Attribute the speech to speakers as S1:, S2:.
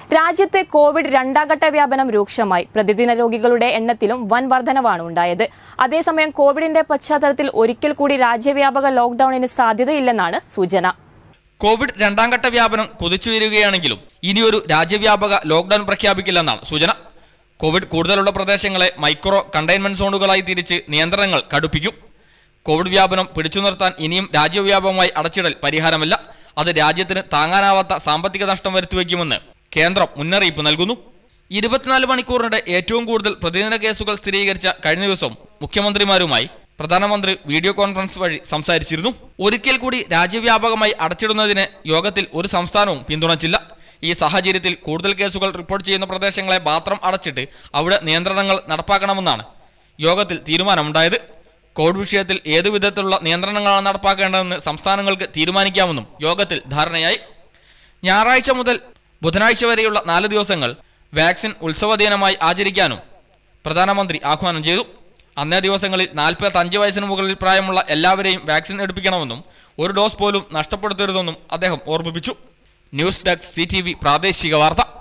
S1: രാജ്യത്ത് കോവിഡ് രണ്ടാംഘട്ട വ്യാപനം രൂക്ഷമായി പ്രതിദിന രോഗികളുടെ എണ്ണത്തിലും വൻ വർധനവാണ് ഉണ്ടായത് അതേസമയം കോവിഡിന്റെ പശ്ചാത്തലത്തിൽ ഒരിക്കൽ കൂടി രാജ്യവ്യാപക ലോക്ഡൌണിന് സാധ്യതയില്ലെന്നാണ് സൂചന
S2: കോവിഡ് രണ്ടാം ഘട്ട വ്യാപനം കുതിച്ചുയരുകയാണെങ്കിലും ഇനിയൊരു രാജ്യവ്യാപക ലോക്ഡൌൺ പ്രഖ്യാപിക്കില്ലെന്നാണ് സൂചന കോവിഡ് കൂടുതലുള്ള പ്രദേശങ്ങളെ മൈക്രോ കണ്ടെയ്ൻമെന്റ് സോണുകളായി തിരിച്ച് നിയന്ത്രണങ്ങൾ കടുപ്പിക്കും കോവിഡ് വ്യാപനം പിടിച്ചു നിർത്താൻ ഇനിയും രാജ്യവ്യാപകമായി അടച്ചിടൽ പരിഹാരമല്ല അത് രാജ്യത്തിന് താങ്ങാനാവാത്ത സാമ്പത്തിക നഷ്ടം വരുത്തിവെക്കുമെന്ന് കേന്ദ്രം മുന്നറിയിപ്പ് നൽകുന്നു ഇരുപത്തിനാല് മണിക്കൂറിനിടെ ഏറ്റവും കൂടുതൽ പ്രതിദിന കേസുകൾ സ്ഥിരീകരിച്ച കഴിഞ്ഞ ദിവസം മുഖ്യമന്ത്രിമാരുമായി പ്രധാനമന്ത്രി വീഡിയോ കോൺഫറൻസ് വഴി സംസാരിച്ചിരുന്നു ഒരിക്കൽ കൂടി രാജ്യവ്യാപകമായി അടച്ചിടുന്നതിന് യോഗത്തിൽ ഒരു സംസ്ഥാനവും പിന്തുണച്ചില്ല ഈ സാഹചര്യത്തിൽ കൂടുതൽ കേസുകൾ റിപ്പോർട്ട് ചെയ്യുന്ന പ്രദേശങ്ങളെ മാത്രം അടച്ചിട്ട് അവിടെ നിയന്ത്രണങ്ങൾ നടപ്പാക്കണമെന്നാണ് യോഗത്തിൽ തീരുമാനമുണ്ടായത് കോവിഡ് വിഷയത്തിൽ ഏതു വിധത്തിലുള്ള നിയന്ത്രണങ്ങളാണ് നടപ്പാക്കേണ്ടതെന്ന് സംസ്ഥാനങ്ങൾക്ക് തീരുമാനിക്കാമെന്നും യോഗത്തിൽ ധാരണയായി ഞായറാഴ്ച മുതൽ ബുധനാഴ്ച വരെയുള്ള നാല് ദിവസങ്ങൾ വാക്സിൻ ഉത്സവ ദിനമായി ആചരിക്കാനും പ്രധാനമന്ത്രി ആഹ്വാനം ചെയ്തു അന്നേ ദിവസങ്ങളിൽ നാൽപ്പത്തി അഞ്ച് വയസ്സിന് മുകളിൽ പ്രായമുള്ള എല്ലാവരെയും വാക്സിൻ എടുപ്പിക്കണമെന്നും ഒരു ഡോസ് പോലും നഷ്ടപ്പെടുത്തരുതെന്നും അദ്ദേഹം ഓർമ്മിപ്പിച്ചു ന്യൂസ് ഡെസ്ക് സി പ്രാദേശിക വാർത്ത